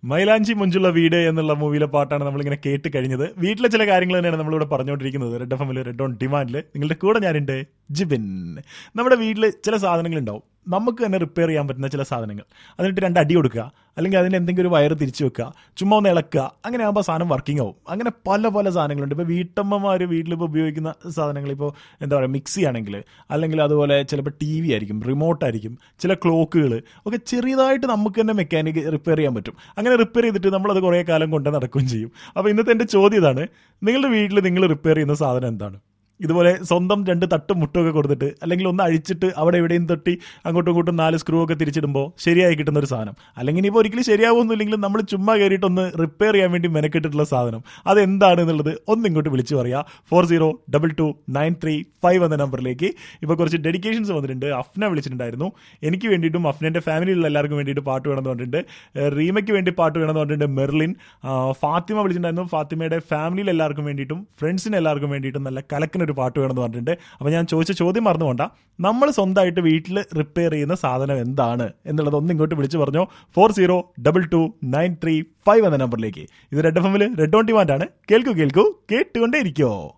മൈലാഞ്ചി മുഞ്ചുള്ള വീട് എന്നുള്ള മൂവിയിലെ പാട്ടാണ് നമ്മളിങ്ങനെ കേട്ട് കഴിഞ്ഞത് വീട്ടിലെ ചില കാര്യങ്ങൾ തന്നെയാണ് നമ്മളിവിടെ പറഞ്ഞുകൊണ്ടിരിക്കുന്നത് റെഡ് എഫ് എമ്മിൽ റെഡ് ഓൺ ഡിമാൻഡിൽ നിങ്ങളുടെ കൂടെ ഞാനുണ്ട് ജിബിൻ നമ്മുടെ വീട്ടിൽ ചില സാധനങ്ങൾ ഉണ്ടാവും നമുക്ക് തന്നെ റിപ്പയർ ചെയ്യാൻ പറ്റുന്ന ചില സാധനങ്ങൾ അതിനിട്ട് രണ്ട് അടി കൊടുക്കുക അല്ലെങ്കിൽ അതിന് എന്തെങ്കിലും ഒരു വയറ് തിരിച്ചു വെക്കുക ചുമ്മാ ഒന്ന് ഇളക്കുക അങ്ങനെ ആകുമ്പോൾ സാധനം വർക്കിംഗ് ആവും അങ്ങനെ പല പല സാധനങ്ങളുണ്ട് ഇപ്പോൾ വീട്ടമ്മമാർ വീട്ടിലിപ്പോൾ ഉപയോഗിക്കുന്ന സാധനങ്ങൾ ഇപ്പോൾ എന്താ പറയുക മിക്സി ആണെങ്കിൽ അല്ലെങ്കിൽ അതുപോലെ ചിലപ്പോൾ ടി വി ആയിരിക്കും റിമോട്ട് ആയിരിക്കും ചില ക്ലോക്കുകൾ ഒക്കെ ചെറിയതായിട്ട് നമുക്ക് തന്നെ മെക്കാനിക് റിപ്പയർ ചെയ്യാൻ പറ്റും അങ്ങനെ റിപ്പയർ ചെയ്തിട്ട് നമ്മളത് കുറേ കാലം കൊണ്ട് നടക്കുകയും ചെയ്യും അപ്പോൾ ഇന്നത്തെ എൻ്റെ ചോദ്യം ഇതാണ് നിങ്ങളുടെ വീട്ടിൽ നിങ്ങൾ റിപ്പയർ ചെയ്യുന്ന സാധനം എന്താണ് ഇതുപോലെ സ്വന്തം രണ്ട് തട്ടും മുട്ടുമൊക്കെ കൊടുത്തിട്ട് അല്ലെങ്കിൽ ഒന്ന് അഴിച്ചിട്ട് അവിടെ എവിടെയും തട്ടി അങ്ങോട്ടും ഇങ്ങോട്ടും നാല് സ്ക്രൂ ഒക്കെ തിരിച്ചിടുമ്പോൾ ശരിയായി കിട്ടുന്ന ഒരു സാധനം അല്ലെങ്കിൽ ഇനിയിപ്പോൾ ഒരിക്കലും ശരിയാവുന്നില്ലെങ്കിലും നമ്മൾ ചുമ്മാ കയറിയിട്ടൊന്ന് റിപ്പയർ ചെയ്യാൻ വേണ്ടി മെനക്കെട്ടിട്ടുള്ള സാധനം അതെന്താണ് എന്നുള്ളത് ഒന്ന് ഇങ്ങോട്ട് വിളിച്ചു പറയാം four zero double two nine three five എന്ന നമ്പറിലേക്ക് ഇപ്പോൾ കുറച്ച് ഡെഡിക്കേഷൻസ് വന്നിട്ടുണ്ട് അഫ്ന വിളിച്ചിട്ടുണ്ടായിരുന്നു എനിക്ക് വേണ്ടിയിട്ടും അഫ്നൻ്റെ ഫാമിലിയിലുള്ള എല്ലാവർക്കും വേണ്ടിയിട്ട് പാട്ട് വേണമെന്ന് പറഞ്ഞിട്ടുണ്ട് ഏഹ് റീമയ്ക്ക് വേണ്ടി പാട്ട് വേണമെന്ന് പറഞ്ഞിട്ടുണ്ട് മെർലിൻ ആ, ഫാത്തിമ വിളിച്ചിട്ടുണ്ടായിരുന്നു ഫാത്തിമയുടെ ഫാമിലിയിൽ എല്ലാവർക്കും വേണ്ടിയിട്ടും ഫ്രണ്ട്സിന് എല്ലാവർക്കും വേണ്ടിയിട്ടും നല്ല കലക്കിനൊരു പാട്ട് വേണമെന്ന് പറഞ്ഞിട്ടുണ്ട് അപ്പോൾ ഞാൻ ചോദിച്ച ചോദ്യം മറന്നുകൊണ്ട നമ്മൾ സ്വന്തമായിട്ട് വീട്ടിൽ റിപ്പയർ ചെയ്യുന്ന സാധനം എന്താണ് എന്നുള്ളത് ഒന്ന് ഇങ്ങോട്ട് വിളിച്ചു പറഞ്ഞോ four zero double two nine three five എന്ന നമ്പറിലേക്ക് ഇത് റെഡ് എഫ് എമ്മിൽ റെഡ് ഓൺ ഡിമാൻഡ് ആണ് കേൾക്കൂ കേൾക്കൂ കേട്ടുകൊണ്ടേ ഇരിക്കോ